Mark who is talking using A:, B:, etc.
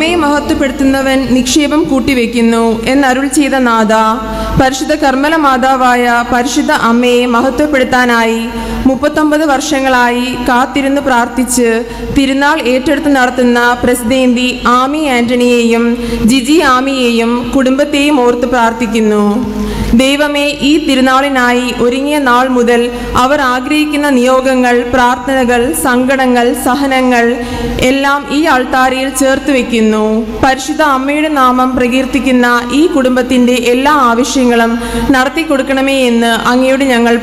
A: അമ്മയെ മഹത്വപ്പെടുത്തുന്നവൻ നിക്ഷേപം കൂട്ടിവെക്കുന്നു എന്നരുൾ ചെയ്ത നാഥ പരിശുദ്ധ കർമ്മല മാതാവായ പരിശുദ്ധ അമ്മയെ മഹത്വപ്പെടുത്താനായി മുപ്പത്തൊമ്പത് വർഷങ്ങളായി കാത്തിരുന്ന് പ്രാർത്ഥിച്ച് തിരുനാൾ ഏറ്റെടുത്ത് നടത്തുന്ന പ്രസിദ്ധേന്തി ആമി ആന്റണിയെയും ജിജി ആമിയെയും കുടുംബത്തെയും ഓർത്ത് പ്രാർത്ഥിക്കുന്നു ദൈവമേ ഈ തിരുനാളിനായി ഒരുങ്ങിയ നാൾ മുതൽ അവർ ആഗ്രഹിക്കുന്ന നിയോഗങ്ങൾ പ്രാർത്ഥനകൾ സങ്കടങ്ങൾ സഹനങ്ങൾ എല്ലാം ഈ അൾത്താരയിൽ ചേർത്ത് വെക്കുന്നു പരിശുദ്ധ അമ്മയുടെ നാമം പ്രകീർത്തിക്കുന്ന ഈ കുടുംബത്തിന്റെ എല്ലാ ആവശ്യങ്ങളും നടത്തി കൊടുക്കണമേ എന്ന് അങ്ങയോട് ഞങ്ങൾ